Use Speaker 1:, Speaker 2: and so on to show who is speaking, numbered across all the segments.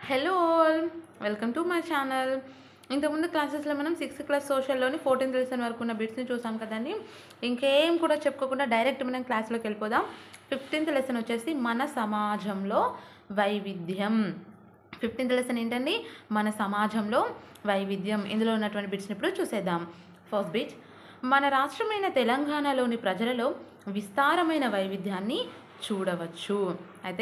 Speaker 1: hello all welcome to my channel ఇంతకుముందు క్లాసెస్లో మనం సిక్స్త్ క్లాస్ సోషల్లోని ఫోర్టీన్త్ లెసన్ వరకు ఉన్న బిట్స్ని చూసాం కదండి ఇంకేం కూడా చెప్పుకోకుండా డైరెక్ట్ మనం క్లాస్లోకి వెళ్ళిపోదాం ఫిఫ్టీన్త్ లెసన్ వచ్చేసి మన సమాజంలో వైవిధ్యం ఫిఫ్టీన్త్ లెసన్ ఏంటండి మన సమాజంలో వైవిధ్యం ఇందులో ఉన్నటువంటి బిట్స్ని ఇప్పుడు చూసేద్దాం ఫస్ట్ బిట్ మన రాష్ట్రమైన తెలంగాణలోని ప్రజలలో విస్తారమైన వైవిధ్యాన్ని చూడవచ్చు అయితే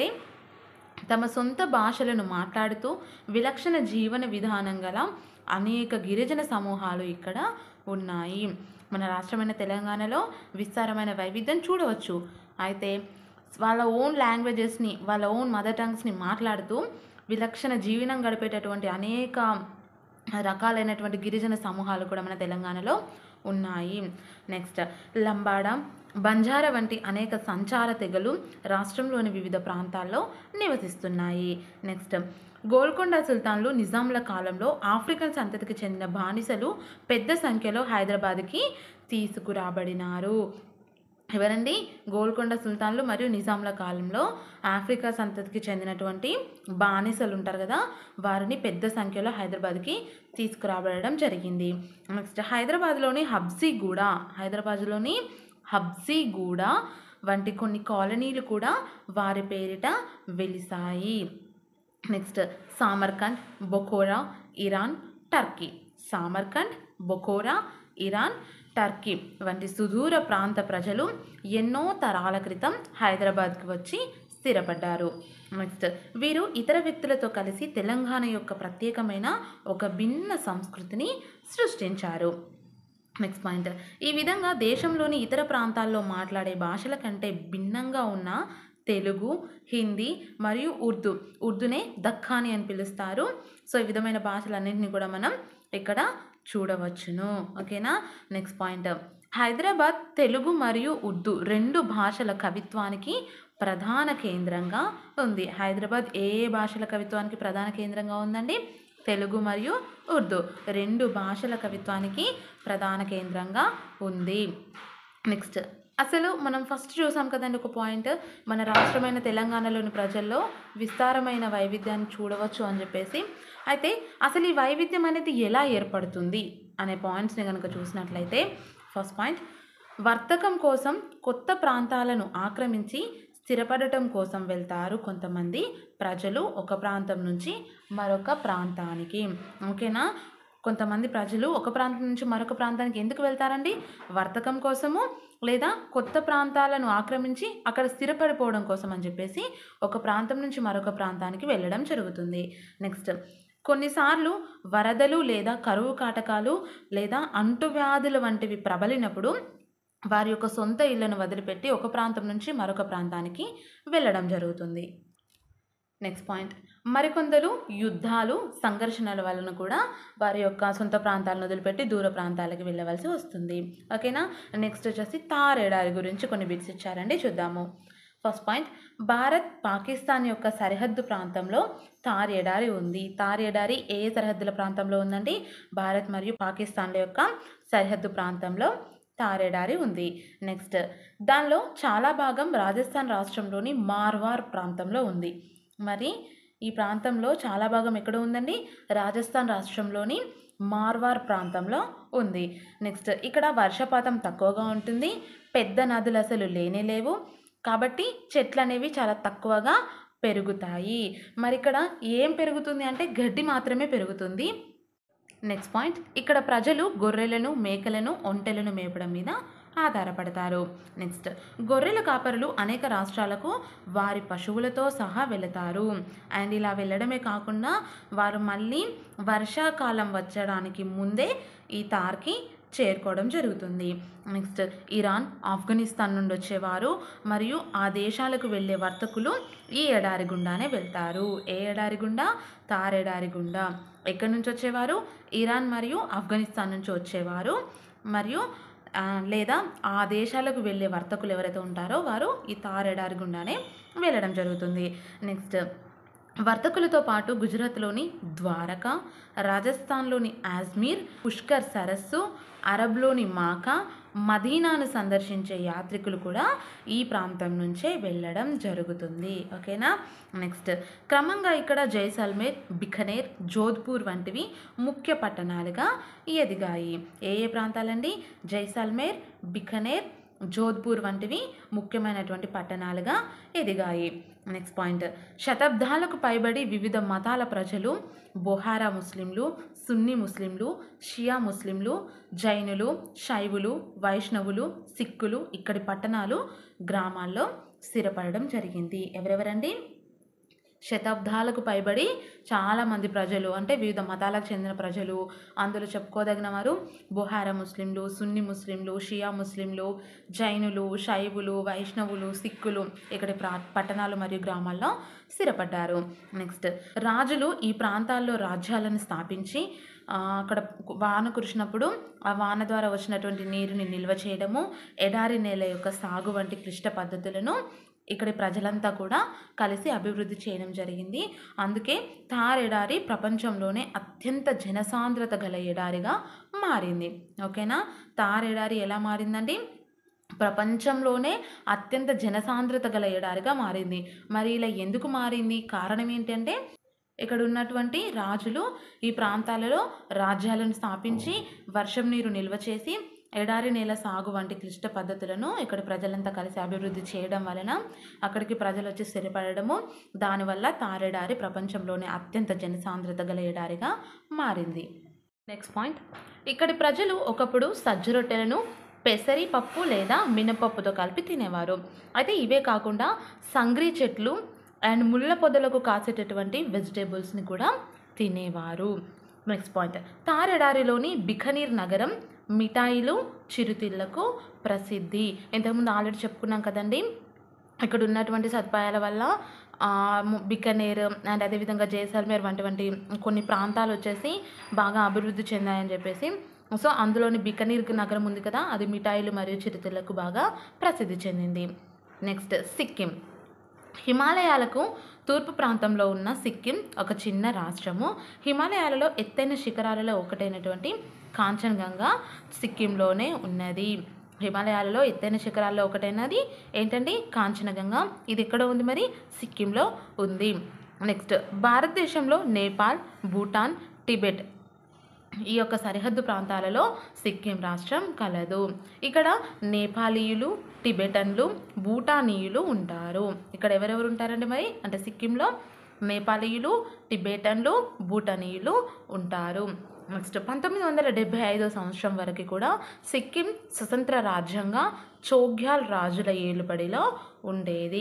Speaker 1: తమ సొంత భాషలను మాట్లాడుతూ విలక్షణ జీవన విధానం గల అనేక గిరిజన సమూహాలు ఇక్కడ ఉన్నాయి మన రాష్ట్రమైన తెలంగాణలో విస్తారమైన వైవిధ్యం చూడవచ్చు అయితే వాళ్ళ ఓన్ లాంగ్వేజెస్ని వాళ్ళ ఓన్ మదర్ టంగ్స్ని మాట్లాడుతూ విలక్షణ జీవనం గడిపేటటువంటి అనేక రకాలైనటువంటి గిరిజన సమూహాలు కూడా మన తెలంగాణలో ఉన్నాయి నెక్స్ట్ లంబాడ బంజారా వంటి అనేక సంచార తెగలు రాష్ట్రంలోని వివిధ ప్రాంతాల్లో నివసిస్తున్నాయి నెక్స్ట్ గోల్కొండ సుల్తాన్లు నిజాంల కాలంలో ఆఫ్రికన్ సంతతికి చెందిన బానిసలు పెద్ద సంఖ్యలో హైదరాబాద్కి తీసుకురాబడినారు ఎవరండి గోల్కొండ సుల్తాన్లు మరియు నిజాంల కాలంలో ఆఫ్రికా సంతతికి చెందినటువంటి బానిసలు ఉంటారు కదా వారిని పెద్ద సంఖ్యలో హైదరాబాద్కి తీసుకురాబడడం జరిగింది నెక్స్ట్ హైదరాబాద్లోని హబ్సీగూడ హైదరాబాద్లోని హబ్సీగూడ వంటి కొన్ని కాలనీలు కూడా వారి పేరిట వెలిసాయి next Samarkand Bukhara Iran Turkey Samarkand Bukhara Iran Turkey వంటి సుదూర ప్రాంత ప్రజలు ఎన్నో తరాల క్రితం హైదరాబాద్కి వచ్చి స్థిరపడ్డారు నెక్స్ట్ వీరు ఇతర వ్యక్తులతో కలిసి తెలంగాణ యొక్క ప్రత్యేకమైన ఒక భిన్న సంస్కృతిని సృష్టించారు నెక్స్ట్ పాయింట్ ఈ విధంగా దేశంలోని ఇతర ప్రాంతాల్లో మాట్లాడే భాషల కంటే భిన్నంగా ఉన్న తెలుగు హిందీ మరియు ఉర్దూ ఉర్దూనే దక్కాని అని పిలుస్తారు సో ఈ విధమైన భాషలన్నింటినీ కూడా మనం ఇక్కడ చూడవచ్చును ఓకేనా నెక్స్ట్ పాయింట్ హైదరాబాద్ తెలుగు మరియు ఉర్దూ రెండు భాషల కవిత్వానికి ప్రధాన కేంద్రంగా ఉంది హైదరాబాద్ ఏ ఏ భాషల కవిత్వానికి ప్రధాన కేంద్రంగా ఉందండి తెలుగు మరియు ఉర్దూ రెండు భాషల కవిత్వానికి ప్రధాన కేంద్రంగా ఉంది నెక్స్ట్ అసలు మనం ఫస్ట్ చూసాం కదండి ఒక పాయింట్ మన రాష్ట్రమైన తెలంగాణలోని ప్రజల్లో విస్తారమైన వైవిధ్యాన్ని చూడవచ్చు అని చెప్పేసి అయితే అసలు ఈ వైవిధ్యం అనేది ఎలా ఏర్పడుతుంది అనే పాయింట్స్ని కనుక చూసినట్లయితే ఫస్ట్ పాయింట్ వర్తకం కోసం కొత్త ప్రాంతాలను ఆక్రమించి స్థిరపడటం కోసం వెళ్తారు కొంతమంది ప్రజలు ఒక ప్రాంతం నుంచి మరొక ప్రాంతానికి ఓకేనా కొంతమంది ప్రజలు ఒక ప్రాంతం నుంచి మరొక ప్రాంతానికి ఎందుకు వెళ్తారండి వర్తకం కోసము లేదా కొత్త ప్రాంతాలను ఆక్రమించి అక్కడ స్థిరపడిపోవడం కోసం అని చెప్పేసి ఒక ప్రాంతం నుంచి మరొక ప్రాంతానికి వెళ్ళడం జరుగుతుంది నెక్స్ట్ కొన్నిసార్లు వరదలు లేదా కరువు కాటకాలు లేదా అంటువ్యాధుల వంటివి ప్రబలినప్పుడు వారి యొక్క సొంత ఇళ్లను వదిలిపెట్టి ఒక ప్రాంతం నుంచి మరొక ప్రాంతానికి వెళ్ళడం జరుగుతుంది నెక్స్ట్ పాయింట్ మరికొందరు యుద్ధాలు సంఘర్షణల వలన కూడా వారి యొక్క సొంత ప్రాంతాలను వదిలిపెట్టి దూర ప్రాంతాలకు వెళ్ళవలసి వస్తుంది ఓకేనా నెక్స్ట్ వచ్చేసి తార్ ఎడారి గురించి కొన్ని బిట్స్ ఇచ్చారండి చూద్దాము ఫస్ట్ పాయింట్ భారత్ పాకిస్తాన్ యొక్క సరిహద్దు ప్రాంతంలో తార్ ఎడారి ఉంది తార్ ఎడారి ఏ సరిహద్దుల ప్రాంతంలో ఉందండి భారత్ మరియు పాకిస్తాన్ల యొక్క సరిహద్దు ప్రాంతంలో తారెడారి ఉంది నెక్స్ట్ దానిలో చాలా భాగం రాజస్థాన్ రాష్ట్రంలోని మార్వార్ ప్రాంతంలో ఉంది మరి ఈ ప్రాంతంలో చాలా భాగం ఎక్కడ ఉందండి రాజస్థాన్ రాష్ట్రంలోని మార్వార్ ప్రాంతంలో ఉంది నెక్స్ట్ ఇక్కడ వర్షపాతం తక్కువగా ఉంటుంది పెద్ద నదులు అసలు లేనే లేవు కాబట్టి చెట్లు అనేవి చాలా తక్కువగా పెరుగుతాయి మరి ఇక్కడ ఏం పెరుగుతుంది అంటే గడ్డి మాత్రమే పెరుగుతుంది నెక్స్ట్ పాయింట్ ఇక్కడ ప్రజలు గొర్రెలను మేకలను ఒంటెలను మేపడం మీద ఆధారపడతారు నెక్స్ట్ గొర్రెల కాపరులు అనేక రాష్ట్రాలకు వారి పశువులతో సహా వెళతారు అండ్ ఇలా వెళ్ళడమే కాకుండా వారు మళ్ళీ వర్షాకాలం వచ్చడానికి ముందే ఈ తార్కి చేరుకోవడం జరుగుతుంది నెక్స్ట్ ఇరాన్ ఆఫ్ఘనిస్తాన్ నుండి వచ్చేవారు మరియు ఆ దేశాలకు వెళ్ళే వర్తకులు ఈ ఎడారి గుండానే వెళ్తారు ఏ ఎడారి గుండా తార్ ఎడారి గుండా ఎక్కడి నుంచి వచ్చేవారు ఇరాన్ మరియు ఆఫ్ఘనిస్తాన్ నుంచి వచ్చేవారు మరియు ఆ, లేదా ఆ దేశాలకు వెళ్ళే వర్తకులు ఎవరైతే ఉంటారో వారు ఈ తార్ ఎడారి గుండానే వెళ్ళడం జరుగుతుంది నెక్స్ట్ వర్తకులతో పాటు గుజరాత్లోని ద్వారకా రాజస్థాన్లోని ఆజ్మీర్ పుష్కర్ సరస్సు అరబ్లోని మాకా మదీనాను సందర్శించే యాత్రికులు కూడా ఈ ప్రాంతం నుంచే వెళ్ళడం జరుగుతుంది ఓకేనా నెక్స్ట్ క్రమంగా ఇక్కడ జైసల్మేర్ బికనేర్ జోధ్పూర్ వంటివి ముఖ్య పట్టణాలుగా ఎదిగాయి ఏ ఏ ప్రాంతాలండి జైసల్మేర్ బికనేర్ జోధ్పూర్ వంటివి ముఖ్యమైనటువంటి పట్టణాలుగా ఎదిగాయి నెక్స్ట్ పాయింట్ శతాబ్దాలకు పైబడి వివిధ మతాల ప్రజలు బొహారా ముస్లింలు సున్నీ ముస్లింలు షియా ముస్లింలు జైనులు శైవులు వైష్ణవులు సిక్కులు ఇక్కడి పట్టణాలు గ్రామాల్లో స్థిరపడడం జరిగింది ఎవరెవరండి శతాబ్దాలకు పైబడి చాలామంది ప్రజలు అంటే వివిధ మతాలకు చెందిన ప్రజలు అందులో చెప్పుకోదగిన వారు బొహారా ముస్లింలు సున్ని ముస్లింలు షియా ముస్లింలు జైనులు శైవులు వైష్ణవులు సిక్కులు ఇక్కడి ప్రా పట్టణాలు మరియు గ్రామాల్లో స్థిరపడ్డారు నెక్స్ట్ రాజులు ఈ ప్రాంతాల్లో రాజ్యాలను స్థాపించి ఆ, అక్కడ వాన కురిసినప్పుడు ఆ వాన ద్వారా వచ్చినటువంటి నీరుని నిల్వ చేయడము ఎడారి నేల యొక్క సాగు వంటి క్లిష్ట పద్ధతులను ఇక్కడి ప్రజలంతా కూడా కలిసి అభివృద్ధి చేయడం జరిగింది అందుకే థార్ ఎడారి ప్రపంచంలోనే అత్యంత జనసాంద్రత గల ఎడారిగా మారింది ఓకేనా థార్ ఎడారి ఎలా మారిందండి ప్రపంచంలోనే అత్యంత జనసాంద్రత గల ఎడారిగా మారింది మరి ఇలా ఎందుకు మారింది కారణం ఏంటంటే ఇక్కడ ఉన్నటువంటి రాజులు ఈ ప్రాంతాలలో రాజ్యాలను స్థాపించి వర్షం నీరు నిల్వ చేసి ఎడారి నేల సాగు వంటి క్లిష్ట పద్ధతులను ఇక్కడ ప్రజలంతా కలిసి అభివృద్ధి చేయడం వలన అక్కడికి ప్రజలు వచ్చి స్థిరపడము దానివల్ల తారెడారి ప్రపంచంలోనే అత్యంత జనసాంద్రత గల ఎడారిగా మారింది నెక్స్ట్ పాయింట్ ఇక్కడి ప్రజలు ఒకప్పుడు సజ్జ రొట్టెలను పెసరి పప్పు లేదా మినపప్పుతో కలిపి తినేవారు అయితే ఇవే కాకుండా సంగ్రీ చెట్లు అండ్ ముళ్ళ పొదలకు కాసేటటువంటి వెజిటేబుల్స్ని కూడా తినేవారు నెక్స్ట్ పాయింట్ తారెడారిలోని బికనీర్ నగరం మిఠాయిలు చిరుతిళ్లకు ప్రసిద్ధి ఇంతకుముందు ఆల్రెడీ చెప్పుకున్నాం కదండి ఇక్కడ ఉన్నటువంటి సదుపాయాల వల్ల ఆ, ము- బికనేర్ అండ్ అదేవిధంగా జైసల్మేర్ వంటి వంటి కొన్ని ప్రాంతాలు వచ్చేసి బాగా అభివృద్ధి చెందాయని చెప్పేసి సో అందులోని బికనీర్ నగరం ఉంది కదా అది మిఠాయిలు మరియు చిరుతిళ్లకు బాగా ప్రసిద్ధి చెందింది నెక్స్ట్ సిక్కిం హిమాలయాలకు తూర్పు ప్రాంతంలో ఉన్న సిక్కిం ఒక చిన్న రాష్ట్రము హిమాలయాలలో ఎత్తైన శిఖరాలలో ఒకటైనటువంటి కాంచన్గంగా సిక్కింలోనే ఉన్నది హిమాలయాలలో ఎత్తైన శిఖరాల్లో ఒకటైనది ఏంటండి కాంచనగంగా ఇది ఎక్కడ ఉంది మరి సిక్కింలో ఉంది నెక్స్ట్ భారతదేశంలో నేపాల్ భూటాన్ టిబెట్ ఈ యొక్క సరిహద్దు ప్రాంతాలలో సిక్కిం రాష్ట్రం కలదు ఇక్కడ నేపాలీయులు టిబెటన్లు భూటానీయులు ఉంటారు ఇక్కడ ఎవరెవరు ఉంటారండి మరి అంటే సిక్కింలో నేపాలీయులు టిబెటన్లు భూటానీయులు ఉంటారు నెక్స్ట్ పంతొమ్మిది వందల డెబ్భై ఐదో సంవత్సరం వరకు కూడా సిక్కిం స్వతంత్ర రాజ్యంగా చోగ్యాల్ రాజుల ఏలుబడిలో ఉండేది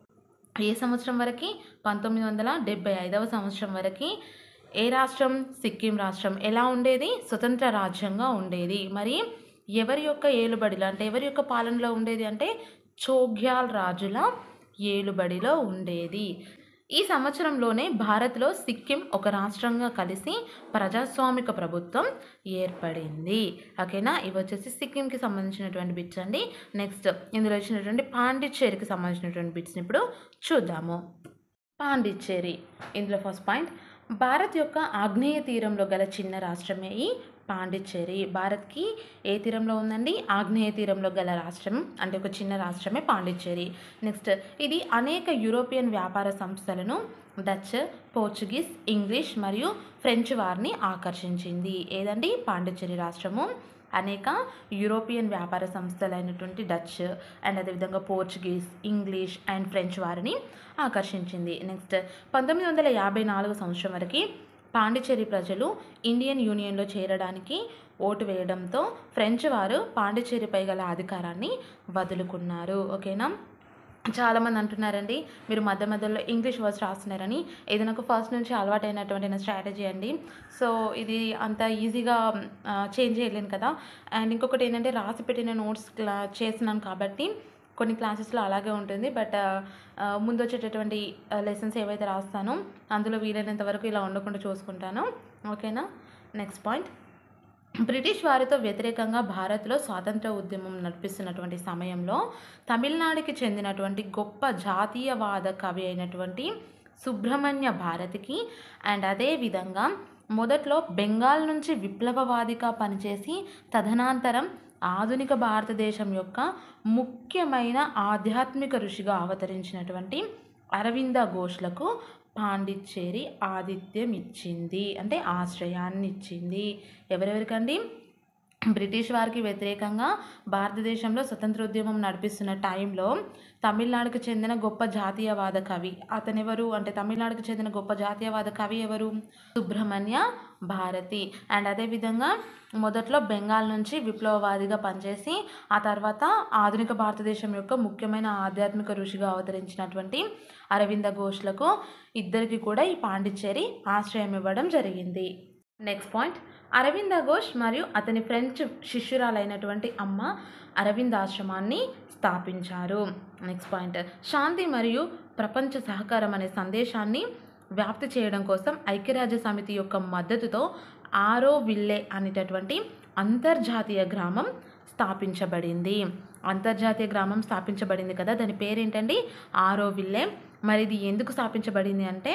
Speaker 1: ఏ సంవత్సరం వరకు పంతొమ్మిది వందల డెబ్బై ఐదవ సంవత్సరం వరకు ఏ రాష్ట్రం సిక్కిం రాష్ట్రం ఎలా ఉండేది స్వతంత్ర రాజ్యంగా ఉండేది మరి ఎవరి యొక్క ఏలుబడిలో అంటే ఎవరి యొక్క పాలనలో ఉండేది అంటే చోగ్యాల్ రాజుల ఏలుబడిలో ఉండేది ఈ సంవత్సరంలోనే భారత్లో సిక్కిం ఒక రాష్ట్రంగా కలిసి ప్రజాస్వామిక ప్రభుత్వం ఏర్పడింది ఓకేనా ఇవి వచ్చేసి సిక్కింకి సంబంధించినటువంటి బిట్స్ అండి నెక్స్ట్ ఇందులో వచ్చినటువంటి పాండిచ్చేరికి సంబంధించినటువంటి బిట్స్ని ఇప్పుడు చూద్దాము పాండిచ్చేరి ఇందులో ఫస్ట్ పాయింట్ భారత్ యొక్క ఆగ్నేయ తీరంలో గల చిన్న రాష్ట్రమే ఈ పాండిచ్చేరి భారత్కి ఏ తీరంలో ఉందండి ఆగ్నేయ తీరంలో గల రాష్ట్రం అంటే ఒక చిన్న రాష్ట్రమే పాండిచ్చేరి నెక్స్ట్ ఇది అనేక యూరోపియన్ వ్యాపార సంస్థలను డచ్ పోర్చుగీస్ ఇంగ్లీష్ మరియు ఫ్రెంచ్ వారిని ఆకర్షించింది ఏదండి పాండిచ్చేరి రాష్ట్రము అనేక యూరోపియన్ వ్యాపార సంస్థలైనటువంటి డచ్ అండ్ అదేవిధంగా పోర్చుగీస్ ఇంగ్లీష్ అండ్ ఫ్రెంచ్ వారిని ఆకర్షించింది నెక్స్ట్ పంతొమ్మిది వందల యాభై నాలుగు సంవత్సరం వరకు పాండిచ్చేరి ప్రజలు ఇండియన్ యూనియన్లో చేరడానికి ఓటు వేయడంతో ఫ్రెంచ్ వారు పాండిచ్చేరిపై గల అధికారాన్ని వదులుకున్నారు ఓకేనా చాలామంది అంటున్నారండి మీరు మధ్య మధ్యలో ఇంగ్లీష్ వర్డ్స్ రాస్తున్నారని ఇది నాకు ఫస్ట్ నుంచి అలవాటైనటువంటి నా స్ట్రాటజీ అండి సో ఇది అంత ఈజీగా చేంజ్ చేయలేను కదా అండ్ ఇంకొకటి ఏంటంటే రాసి పెట్టిన నోట్స్ క్లా చేస్తున్నాను కాబట్టి కొన్ని క్లాసెస్లో అలాగే ఉంటుంది బట్ ముందు వచ్చేటటువంటి లెసన్స్ ఏవైతే రాస్తానో అందులో వీలైనంత వరకు ఇలా ఉండకుండా చూసుకుంటాను ఓకేనా నెక్స్ట్ పాయింట్ బ్రిటిష్ వారితో వ్యతిరేకంగా భారత్లో స్వాతంత్ర ఉద్యమం నడిపిస్తున్నటువంటి సమయంలో తమిళనాడుకి చెందినటువంటి గొప్ప జాతీయవాద కవి అయినటువంటి సుబ్రహ్మణ్య భారతికి అండ్ అదే విధంగా మొదట్లో బెంగాల్ నుంచి విప్లవవాదిగా పనిచేసి తదనంతరం ఆధునిక భారతదేశం యొక్క ముఖ్యమైన ఆధ్యాత్మిక ఋషిగా అవతరించినటువంటి అరవింద ఘోష్లకు పాండిచ్చేరి ఆతిథ్యం ఇచ్చింది అంటే ఆశ్రయాన్ని ఇచ్చింది ఎవరెవరికండి బ్రిటిష్ వారికి వ్యతిరేకంగా భారతదేశంలో స్వతంత్రోద్యమం నడిపిస్తున్న టైంలో తమిళనాడుకు చెందిన గొప్ప జాతీయవాద కవి అతను ఎవరు అంటే తమిళనాడుకు చెందిన గొప్ప జాతీయవాద కవి ఎవరు సుబ్రహ్మణ్య భారతి అండ్ అదేవిధంగా మొదట్లో బెంగాల్ నుంచి విప్లవవాదిగా పనిచేసి ఆ తర్వాత ఆధునిక భారతదేశం యొక్క ముఖ్యమైన ఆధ్యాత్మిక ఋషిగా అవతరించినటువంటి అరవింద ఘోష్లకు ఇద్దరికి కూడా ఈ పాండిచ్చేరి ఆశ్రయం ఇవ్వడం జరిగింది నెక్స్ట్ పాయింట్ అరవింద ఘోష్ మరియు అతని ఫ్రెంచ్ శిష్యురాలైనటువంటి అమ్మ అరవింద్ ఆశ్రమాన్ని స్థాపించారు నెక్స్ట్ పాయింట్ శాంతి మరియు ప్రపంచ సహకారం అనే సందేశాన్ని వ్యాప్తి చేయడం కోసం ఐక్యరాజ్య సమితి యొక్క మద్దతుతో ఆరో విల్లే అనేటటువంటి అంతర్జాతీయ గ్రామం స్థాపించబడింది అంతర్జాతీయ గ్రామం స్థాపించబడింది కదా దాని పేరేంటండి ఆరో విల్లే మరి ఇది ఎందుకు స్థాపించబడింది అంటే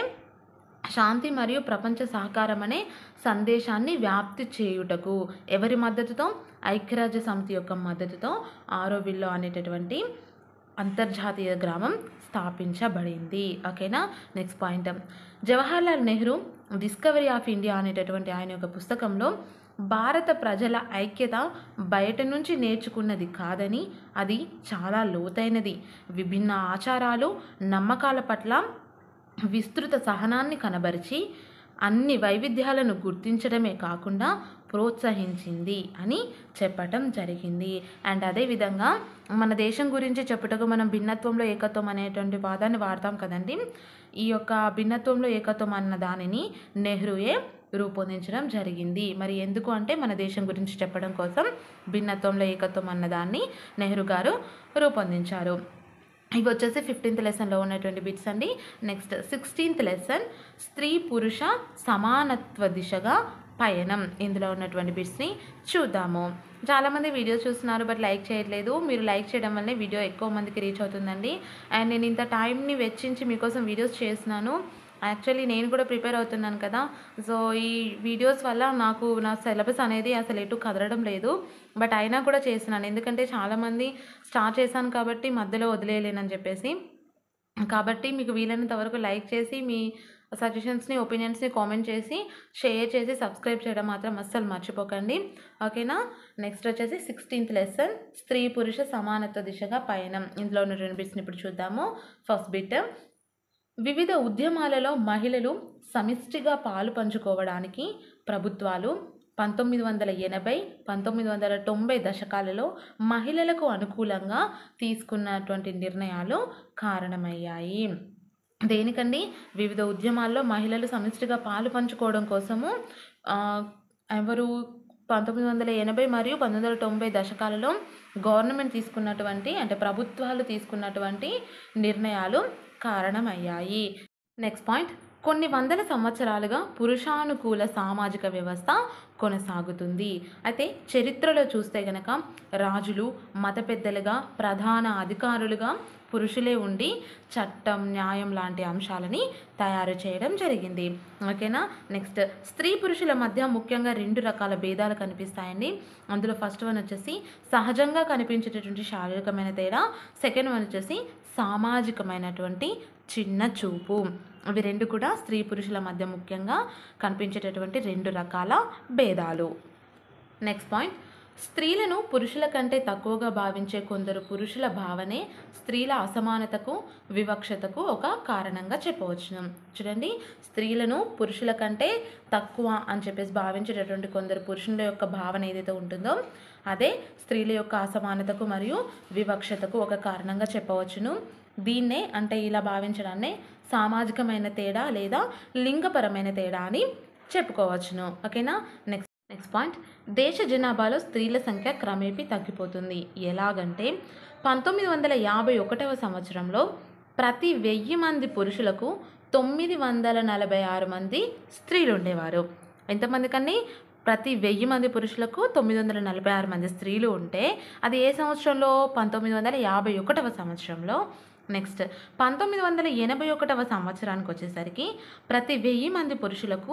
Speaker 1: శాంతి మరియు ప్రపంచ సహకారం అనే సందేశాన్ని వ్యాప్తి చేయుటకు ఎవరి మద్దతుతో ఐక్యరాజ్య సమితి యొక్క మద్దతుతో ఆరోవిల్లో అనేటటువంటి అంతర్జాతీయ గ్రామం స్థాపించబడింది ఓకేనా next point Jawaharlal Nehru discovery of India అనేటటువంటి ఆయన యొక్క పుస్తకంలో భారత ప్రజల ఐక్యత బయట నుంచి నేర్చుకున్నది కాదని అది చాలా లోతైనది విభిన్న ఆచారాలు నమ్మకాల పట్ల విస్తృత సహనాన్ని కనబరిచి అన్ని వైవిధ్యాలను గుర్తించడమే కాకుండా ప్రోత్సహించింది అని చెప్పటం జరిగింది అండ్ అదేవిధంగా మన దేశం గురించి చెప్పుటకు మనం భిన్నత్వంలో ఏకత్వం అనేటువంటి వాదాన్ని వాడతాం కదండి ఈ యొక్క భిన్నత్వంలో ఏకత్వం అన్న దానిని నెహ్రూయే రూపొందించడం జరిగింది మరి ఎందుకు అంటే మన దేశం గురించి చెప్పడం కోసం భిన్నత్వంలో ఏకత్వం అన్నదాన్ని నెహ్రూ గారు రూపొందించారు ఇవి వచ్చేసి ఫిఫ్టీన్త్ లెసన్లో ఉన్నటువంటి బిట్స్ అండి నెక్స్ట్ సిక్స్టీన్త్ లెసన్ స్త్రీ పురుష సమానత్వ దిశగా పయనం ఇందులో ఉన్నటువంటి బిట్స్ని చూద్దాము చాలామంది వీడియోస్ చూస్తున్నారు బట్ లైక్ చేయట్లేదు మీరు లైక్ చేయడం వల్లే వీడియో ఎక్కువ మందికి రీచ్ అవుతుందండి అండ్ నేను ఇంత టైంని వెచ్చించి మీకోసం వీడియోస్ చేస్తున్నాను యాక్చువల్లీ నేను కూడా ప్రిపేర్ అవుతున్నాను కదా సో ఈ వీడియోస్ వల్ల నాకు నా సిలబస్ అనేది అసలు ఎటు కదలడం లేదు బట్ అయినా కూడా చేస్తున్నాను ఎందుకంటే చాలామంది స్టార్ట్ చేశాను కాబట్టి మధ్యలో వదిలేయలేనని చెప్పేసి కాబట్టి మీకు వీలైనంత వరకు లైక్ చేసి మీ సజెషన్స్ని ఒపీనియన్స్ని కామెంట్ చేసి షేర్ చేసి సబ్స్క్రైబ్ చేయడం మాత్రం అస్సలు మర్చిపోకండి ఓకేనా నెక్స్ట్ వచ్చేసి సిక్స్టీన్త్ లెసన్ స్త్రీ పురుష సమానత్వ దిశగా పయనం ఇందులో ఉన్న రెండు బిట్స్ని ఇప్పుడు చూద్దాము ఫస్ట్ బిట్ వివిధ ఉద్యమాలలో మహిళలు సమిష్టిగా పాలు పంచుకోవడానికి ప్రభుత్వాలు పంతొమ్మిది వందల ఎనభై పంతొమ్మిది వందల తొంభై దశకాలలో మహిళలకు అనుకూలంగా తీసుకున్నటువంటి నిర్ణయాలు కారణమయ్యాయి దేనికండి వివిధ ఉద్యమాల్లో మహిళలు సమిష్టిగా పాలు పంచుకోవడం కోసము ఆ, ఎవరు పంతొమ్మిది వందల ఎనభై మరియు పంతొమ్మిది వందల తొంభై దశకాలలో గవర్నమెంట్ తీసుకున్నటువంటి అంటే ప్రభుత్వాలు తీసుకున్నటువంటి నిర్ణయాలు కారణమయ్యాయి నెక్స్ట్ పాయింట్ కొన్ని వందల సంవత్సరాలుగా పురుషానుకూల సామాజిక వ్యవస్థ కొనసాగుతుంది అయితే చరిత్రలో చూస్తే గనక రాజులు మత పెద్దలుగా ప్రధాన అధికారులుగా పురుషులే ఉండి చట్టం న్యాయం లాంటి అంశాలని తయారు చేయడం జరిగింది ఓకేనా నెక్స్ట్ స్త్రీ పురుషుల మధ్య ముఖ్యంగా రెండు రకాల భేదాలు కనిపిస్తాయండి అందులో ఫస్ట్ వన్ వచ్చేసి సహజంగా కనిపించేటటువంటి శారీరకమైన తేడా సెకండ్ వన్ వచ్చేసి సామాజికమైనటువంటి చిన్న చూపు అవి రెండు కూడా స్త్రీ పురుషుల మధ్య ముఖ్యంగా కనిపించేటటువంటి రెండు రకాల భేదాలు నెక్స్ట్ పాయింట్ స్త్రీలను పురుషుల కంటే తక్కువగా భావించే కొందరు పురుషుల భావనే స్త్రీల అసమానతకు వివక్షతకు ఒక కారణంగా చెప్పవచ్చును చూడండి స్త్రీలను పురుషుల కంటే తక్కువ అని చెప్పేసి భావించేటటువంటి కొందరు పురుషుల యొక్క భావన ఏదైతే ఉంటుందో అదే స్త్రీల యొక్క అసమానతకు మరియు వివక్షతకు ఒక కారణంగా చెప్పవచ్చును దీన్నే అంటే ఇలా భావించడాన్నే సామాజికమైన తేడా లేదా లింగపరమైన తేడా అని చెప్పుకోవచ్చును ఓకేనా నెక్స్ట్ నెక్స్ట్ పాయింట్ దేశ జనాభాలో స్త్రీల సంఖ్య క్రమేపీ తగ్గిపోతుంది ఎలాగంటే పంతొమ్మిది వందల యాభై ఒకటవ సంవత్సరంలో ప్రతి వెయ్యి మంది పురుషులకు తొమ్మిది వందల నలభై ఆరు మంది స్త్రీలు ఉండేవారు ఎంతమంది కన్నీ ప్రతి వెయ్యి మంది పురుషులకు తొమ్మిది వందల నలభై ఆరు మంది స్త్రీలు ఉంటే అది ఏ సంవత్సరంలో పంతొమ్మిది వందల యాభై ఒకటవ సంవత్సరంలో నెక్స్ట్ పంతొమ్మిది వందల ఎనభై ఒకటవ సంవత్సరానికి వచ్చేసరికి ప్రతి వెయ్యి మంది పురుషులకు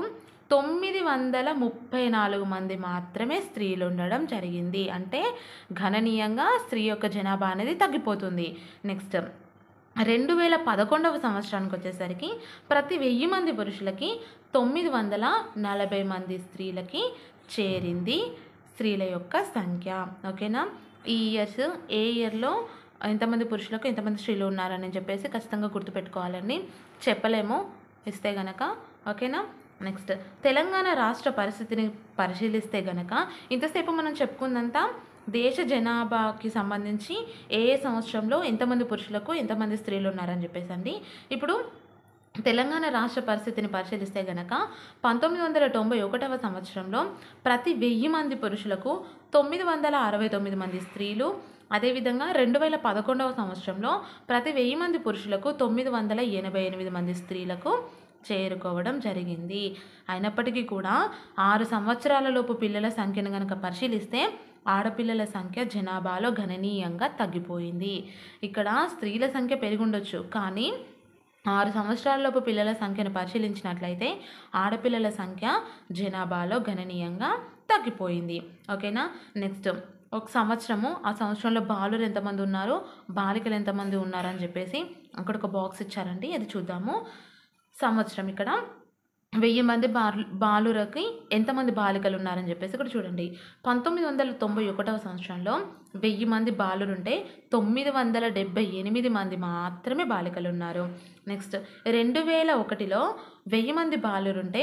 Speaker 1: తొమ్మిది వందల ముప్పై నాలుగు మంది మాత్రమే స్త్రీలు ఉండడం జరిగింది అంటే గణనీయంగా స్త్రీ యొక్క జనాభా అనేది తగ్గిపోతుంది నెక్స్ట్ రెండు వేల పదకొండవ సంవత్సరానికి వచ్చేసరికి ప్రతి వెయ్యి మంది పురుషులకి తొమ్మిది వందల నలభై మంది స్త్రీలకి చేరింది స్త్రీల యొక్క సంఖ్య ఓకేనా ఈ ఇయర్స్ ఏ ఇయర్లో ఎంతమంది పురుషులకు ఎంతమంది స్త్రీలు ఉన్నారని చెప్పేసి ఖచ్చితంగా గుర్తుపెట్టుకోవాలండి చెప్పలేము ఇస్తే గనక ఓకేనా నెక్స్ట్ తెలంగాణ రాష్ట్ర పరిస్థితిని పరిశీలిస్తే గనక ఇంతసేపు మనం చెప్పుకుందంతా దేశ జనాభాకి సంబంధించి ఏ ఏ సంవత్సరంలో ఎంతమంది పురుషులకు ఎంతమంది స్త్రీలు ఉన్నారని చెప్పేసి అండి ఇప్పుడు తెలంగాణ రాష్ట్ర పరిస్థితిని పరిశీలిస్తే గనక పంతొమ్మిది వందల తొంభై ఒకటవ సంవత్సరంలో ప్రతి వెయ్యి మంది పురుషులకు తొమ్మిది వందల అరవై తొమ్మిది మంది స్త్రీలు అదేవిధంగా రెండు వేల పదకొండవ సంవత్సరంలో ప్రతి వెయ్యి మంది పురుషులకు తొమ్మిది వందల ఎనభై ఎనిమిది మంది స్త్రీలకు చేరుకోవడం జరిగింది అయినప్పటికీ కూడా ఆరు సంవత్సరాల లోపు పిల్లల సంఖ్యను కనుక పరిశీలిస్తే ఆడపిల్లల సంఖ్య జనాభాలో గణనీయంగా తగ్గిపోయింది ఇక్కడ స్త్రీల సంఖ్య పెరిగుండొచ్చు కానీ ఆరు సంవత్సరాలలోపు పిల్లల సంఖ్యను పరిశీలించినట్లయితే ఆడపిల్లల సంఖ్య జనాభాలో గణనీయంగా తగ్గిపోయింది ఓకేనా నెక్స్ట్ ఒక సంవత్సరము ఆ సంవత్సరంలో బాలురు ఎంతమంది ఉన్నారు బాలికలు ఎంతమంది ఉన్నారు అని చెప్పేసి అక్కడ ఒక బాక్స్ ఇచ్చారండి అది చూద్దాము సంవత్సరం ఇక్కడ వెయ్యి మంది బాలు బాలురకి ఎంతమంది బాలికలు ఉన్నారని చెప్పేసి ఇక్కడ చూడండి పంతొమ్మిది వందల తొంభై ఒకటవ సంవత్సరంలో వెయ్యి మంది బాలురుంటే తొమ్మిది వందల డెబ్బై ఎనిమిది మంది మాత్రమే బాలికలు ఉన్నారు నెక్స్ట్ రెండు వేల ఒకటిలో వెయ్యి మంది బాలురుంటే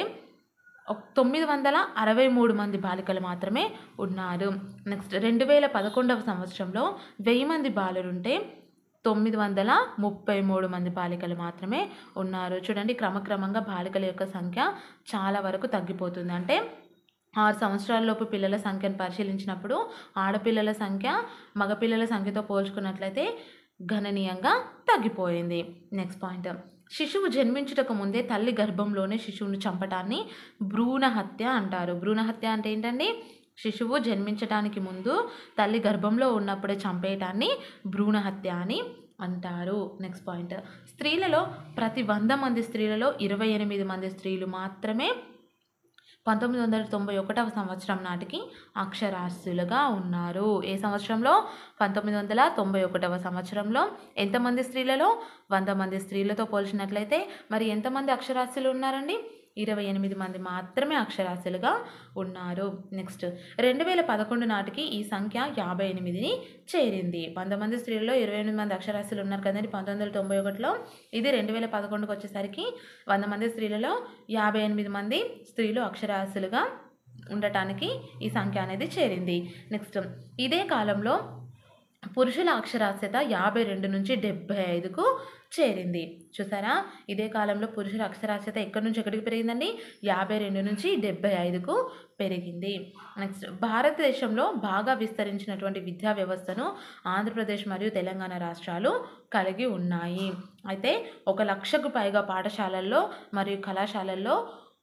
Speaker 1: ఒక- తొమ్మిది వందల అరవై మూడు మంది బాలికలు మాత్రమే ఉన్నారు నెక్స్ట్ రెండు వేల పదకొండవ సంవత్సరంలో వెయ్యి మంది బాలురుంటే తొమ్మిది వందల ముప్పై మూడు మంది బాలికలు మాత్రమే ఉన్నారు చూడండి క్రమక్రమంగా బాలికల యొక్క సంఖ్య చాలా వరకు తగ్గిపోతుంది అంటే ఆరు సంవత్సరాలలోపు పిల్లల సంఖ్యను పరిశీలించినప్పుడు ఆడపిల్లల సంఖ్య మగపిల్లల సంఖ్యతో పోల్చుకున్నట్లయితే గణనీయంగా తగ్గిపోయింది నెక్స్ట్ పాయింట్ శిశువు జన్మించుటకు ముందే తల్లి గర్భంలోనే శిశువును చంపటాన్ని భ్రూణ హత్య అంటారు భ్రూణ హత్య అంటే ఏంటండి శిశువు జన్మించడానికి ముందు తల్లి గర్భంలో ఉన్నప్పుడే చంపేయటాన్ని భ్రూణ హత్య అని అంటారు నెక్స్ట్ పాయింట్ స్త్రీలలో ప్రతి వంద మంది స్త్రీలలో ఇరవై ఎనిమిది మంది స్త్రీలు మాత్రమే పంతొమ్మిది వందల తొంభై ఒకటవ సంవత్సరం నాటికి అక్షరాస్యులుగా ఉన్నారు ఏ సంవత్సరంలో పంతొమ్మిది వందల తొంభై ఒకటవ సంవత్సరంలో ఎంతమంది స్త్రీలలో వంద మంది స్త్రీలతో పోల్చినట్లయితే మరి ఎంతమంది అక్షరాస్యులు ఉన్నారండి ఇరవై ఎనిమిది మంది మాత్రమే అక్షరాస్యులుగా ఉన్నారు నెక్స్ట్ రెండు వేల పదకొండు నాటికి ఈ సంఖ్య యాభై ఎనిమిదిని చేరింది వంద మంది స్త్రీలలో ఇరవై ఎనిమిది మంది అక్షరాస్యులు ఉన్నారు కదండి పంతొమ్మిది వందల తొంభై ఒకటిలో ఇది రెండు వేల పదకొండుకి వచ్చేసరికి వంద మంది స్త్రీలలో యాభై ఎనిమిది మంది స్త్రీలు అక్షరాస్యులుగా ఉండటానికి ఈ సంఖ్య అనేది చేరింది నెక్స్ట్ ఇదే కాలంలో పురుషుల అక్షరాస్యత యాభై రెండు నుంచి డెబ్బై ఐదుకు చేరింది చూసారా ఇదే కాలంలో పురుషుల అక్షరాస్యత ఎక్కడి నుంచి ఎక్కడికి పెరిగిందండి యాభై రెండు నుంచి డెబ్బై ఐదుకు పెరిగింది నెక్స్ట్ భారతదేశంలో బాగా విస్తరించినటువంటి విద్యా వ్యవస్థను ఆంధ్రప్రదేశ్ మరియు తెలంగాణ రాష్ట్రాలు కలిగి ఉన్నాయి అయితే ఒక లక్షకు పైగా పాఠశాలల్లో మరియు కళాశాలల్లో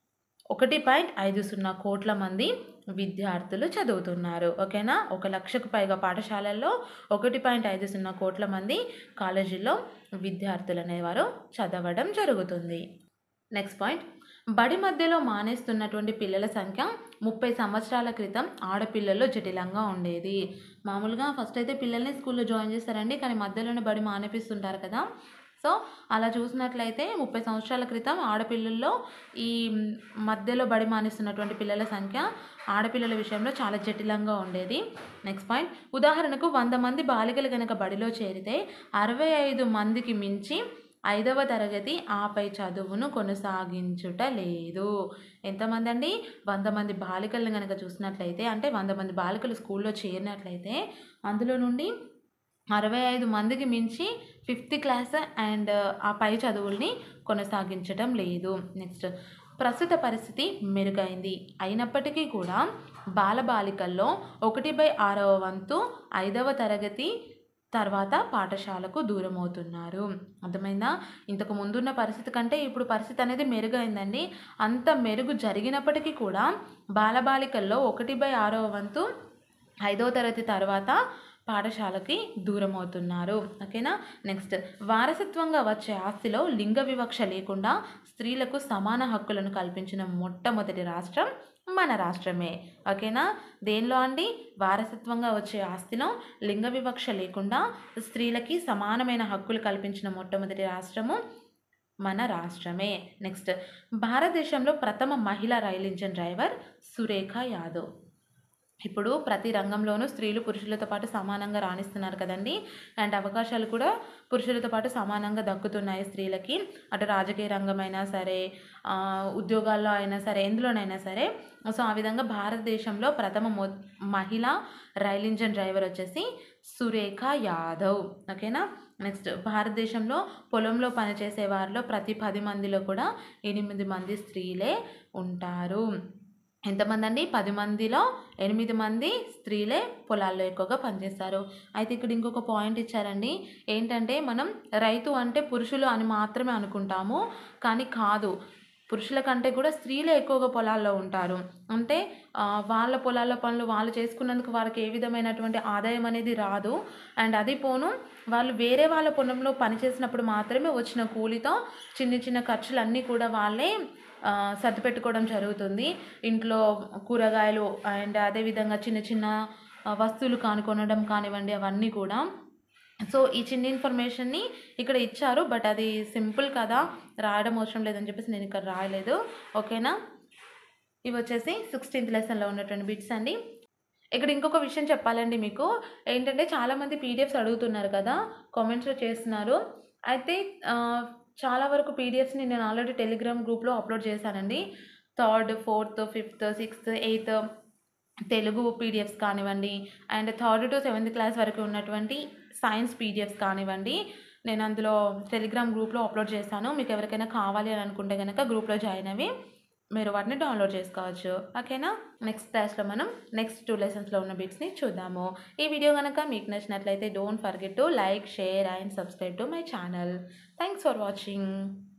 Speaker 1: ఒకటి పాయింట్ ఐదు సున్నా కోట్ల మంది విద్యార్థులు చదువుతున్నారు ఓకేనా ఒక లక్షకు పైగా పాఠశాలల్లో ఒకటి పాయింట్ ఐదు సున్నా కోట్ల మంది కాలేజీల్లో విద్యార్థులు అనేవారు చదవడం జరుగుతుంది నెక్స్ట్ పాయింట్ బడి మధ్యలో మానేస్తున్నటువంటి పిల్లల సంఖ్య ముప్పై సంవత్సరాల క్రితం ఆడపిల్లల్లో జటిలంగా ఉండేది మామూలుగా ఫస్ట్ అయితే పిల్లల్ని స్కూల్లో జాయిన్ చేస్తారండి కానీ మధ్యలోనే బడి మానేపిస్తుంటారు కదా సో అలా చూసినట్లయితే ముప్పై సంవత్సరాల క్రితం ఆడపిల్లల్లో ఈ మధ్యలో బడి మానేస్తున్నటువంటి పిల్లల సంఖ్య ఆడపిల్లల విషయంలో చాలా జటిలంగా ఉండేది నెక్స్ట్ పాయింట్ ఉదాహరణకు వంద మంది బాలికలు కనుక బడిలో చేరితే అరవై ఐదు మందికి మించి ఐదవ తరగతి ఆపై చదువును కొనసాగించుట లేదు ఎంతమంది అండి వంద మంది బాలికలను కనుక చూసినట్లయితే అంటే వంద మంది బాలికలు స్కూల్లో చేరినట్లయితే అందులో నుండి అరవై ఐదు మందికి మించి ఫిఫ్త్ క్లాస్ అండ్ ఆ పై చదువుల్ని కొనసాగించడం లేదు నెక్స్ట్ ప్రస్తుత పరిస్థితి మెరుగైంది అయినప్పటికీ కూడా బాలబాలికల్లో ఒకటి బై ఆరవ వంతు ఐదవ తరగతి తర్వాత పాఠశాలకు దూరం అవుతున్నారు అర్థమైందా ఇంతకు ముందున్న పరిస్థితి కంటే ఇప్పుడు పరిస్థితి అనేది మెరుగైందండి అంత మెరుగు జరిగినప్పటికీ కూడా బాలబాలికల్లో ఒకటి బై ఆరవ వంతు ఐదవ తరగతి తర్వాత పాఠశాలకి దూరం అవుతున్నారు ఓకేనా నెక్స్ట్ వారసత్వంగా వచ్చే ఆస్తిలో లింగ వివక్ష లేకుండా స్త్రీలకు సమాన హక్కులను కల్పించిన మొట్టమొదటి రాష్ట్రం మన రాష్ట్రమే ఓకేనా దేనిలో అండి వారసత్వంగా వచ్చే ఆస్తిలో లింగ వివక్ష లేకుండా స్త్రీలకి సమానమైన హక్కులు కల్పించిన మొట్టమొదటి రాష్ట్రము మన రాష్ట్రమే నెక్స్ట్ భారతదేశంలో ప్రథమ మహిళా rail engine driver Surekha Yadav ఇప్పుడు ప్రతి రంగంలోనూ స్త్రీలు పురుషులతో పాటు సమానంగా రాణిస్తున్నారు కదండి అండ్ అవకాశాలు కూడా పురుషులతో పాటు సమానంగా దక్కుతున్నాయి స్త్రీలకి అటు రాజకీయ రంగమైనా సరే ఆ, ఉద్యోగాల్లో అయినా సరే ఎందులోనైనా సరే సో ఆ విధంగా భారతదేశంలో ప్రథమ మొ మహిళ రైల్ ఇంజన్ డ్రైవర్ వచ్చేసి సురేఖ యాదవ్ ఓకేనా నెక్స్ట్ భారతదేశంలో పొలంలో పనిచేసే వారిలో ప్రతి పది మందిలో కూడా ఎనిమిది మంది స్త్రీలే ఉంటారు ఎంతమంది అండి పది మందిలో ఎనిమిది మంది స్త్రీలే పొలాల్లో ఎక్కువగా పనిచేస్తారు అయితే ఇక్కడ ఇంకొక పాయింట్ ఇచ్చారండి ఏంటంటే మనం రైతు అంటే పురుషులు అని మాత్రమే అనుకుంటాము కానీ కాదు పురుషుల కంటే కూడా స్త్రీలే ఎక్కువగా పొలాల్లో ఉంటారు అంటే ఆ, వాళ్ళ పొలాల్లో పనులు వాళ్ళు చేసుకున్నందుకు వారికి ఏ విధమైనటువంటి ఆదాయం అనేది రాదు అండ్ అది పోను వాళ్ళు వేరే వాళ్ళ పొలంలో పనిచేసినప్పుడు మాత్రమే వచ్చిన కూలితో చిన్న చిన్న ఖర్చులన్నీ కూడా వాళ్ళే ఆ, సర్దిపెట్టుకోవడం జరుగుతుంది ఇంట్లో కూరగాయలు అండ్ అదేవిధంగా చిన్న చిన్న ఆ, వస్తువులు కానుకొనడం కానివ్వండి అవన్నీ కూడా సో ఈ చిన్న ఇన్ఫర్మేషన్ని ఇక్కడ ఇచ్చారు బట్ అది సింపుల్ కదా రాయడం అవసరం లేదని చెప్పేసి నేను ఇక్కడ రాయలేదు ఓకేనా ఇవి వచ్చేసి సిక్స్టీన్త్ లెసన్లో ఉన్నటువంటి బిట్స్ అండి ఇక్కడ ఇంకొక విషయం చెప్పాలండి మీకు ఏంటంటే చాలామంది పీడిఎఫ్స్ అడుగుతున్నారు కదా కామెంట్స్లో చేస్తున్నారు అయితే ఆ, చాలా వరకు పీడిఎఫ్స్ని నేను ఆల్రెడీ టెలిగ్రామ్ గ్రూప్లో అప్లోడ్ చేశానండి third fourth fifth sixth eighth Telugu PDFs కానివ్వండి and third to seventh class వరకు ఉన్నటువంటి సైన్స్ పీడిఎఫ్స్ కానివ్వండి నేను అందులో టెలిగ్రామ్ గ్రూప్లో అప్లోడ్ చేశాను మీకు ఎవరికైనా కావాలి అని అనుకుంటే కనుక గ్రూప్లో జాయిన్ అవి మీరు వాటిని డౌన్లోడ్ చేసుకోవచ్చు ఓకేనా నెక్స్ట్ క్లాస్లో మనం నెక్స్ట్ టూ లెసన్స్లో ఉన్న బిట్స్ని చూద్దాము ఈ వీడియో కనుక మీకు నచ్చినట్లయితే don't forget to like share and subscribe to my channel thanks for watching